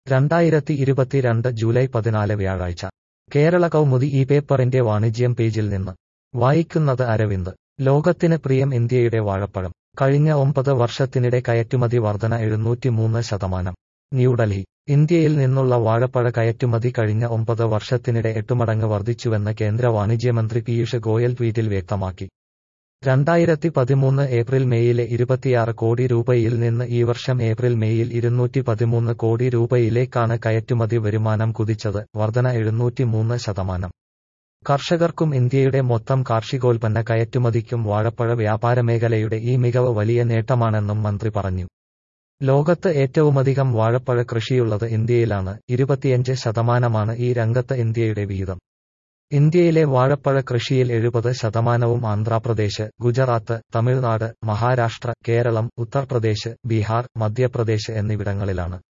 രണ്ടായിരത്തി ഇരുപത്തിരണ്ട് ജൂലൈ പതിനാല് വ്യാഴാഴ്ച കേരള കൗമുദി ഈ പേപ്പറിന്റെ വാണിജ്യം പേജിൽ നിന്ന് വായിക്കുന്നത് അരവിന്ദ് ലോകത്തിന് പ്രിയം ഇന്ത്യയുടെ വാഴപ്പഴം കഴിഞ്ഞ ഒമ്പത് വർഷത്തിനിടെ കയറ്റുമതി വർധന എഴുന്നൂറ്റിമൂന്ന് ശതമാനം ന്യൂഡൽഹി ഇന്ത്യയിൽ നിന്നുള്ള വാഴപ്പഴ കയറ്റുമതി കഴിഞ്ഞ ഒമ്പത് വർഷത്തിനിടെ എട്ടുമടങ്ങ് വർദ്ധിച്ചുവെന്ന് കേന്ദ്ര വാണിജ്യമന്ത്രി പീയൂഷ് ഗോയൽ ട്വീറ്റിൽ വ്യക്തമാക്കി രണ്ടായിരത്തി പതിമൂന്ന് ഏപ്രിൽ മെയിലെ ഇരുപത്തിയാറ് കോടി രൂപയിൽ നിന്ന് ഈ വർഷം ഏപ്രിൽ മെയിൽ ഇരുന്നൂറ്റി പതിമൂന്ന് കോടി രൂപയിലേക്കാണ് കയറ്റുമതി വരുമാനം കുതിച്ചത് വർധന എഴുന്നൂറ്റിമൂന്ന് ശതമാനം കർഷകർക്കും ഇന്ത്യയുടെ മൊത്തം കാർഷികോൽപ്പന്ന കയറ്റുമതിക്കും വാഴപ്പഴ വ്യാപാരമേഖലയുടെ ഈ മികവ് വലിയ നേട്ടമാണെന്നും മന്ത്രി പറഞ്ഞു ലോകത്ത് ഏറ്റവുമധികം വാഴപ്പഴ കൃഷിയുള്ളത് ഇന്ത്യയിലാണ് ഇരുപത്തിയഞ്ച് ശതമാനമാണ് ഈ രംഗത്ത് ഇന്ത്യയുടെ വിഹിതം ഇന്ത്യയിലെ വാഴപ്പഴ കൃഷിയിൽ എഴുപത് ശതമാനവും ആന്ധ്രാപ്രദേശ് ഗുജറാത്ത് തമിഴ്നാട് മഹാരാഷ്ട്ര കേരളം ഉത്തർപ്രദേശ് ബീഹാർ മധ്യപ്രദേശ് എന്നിവിടങ്ങളിലാണ്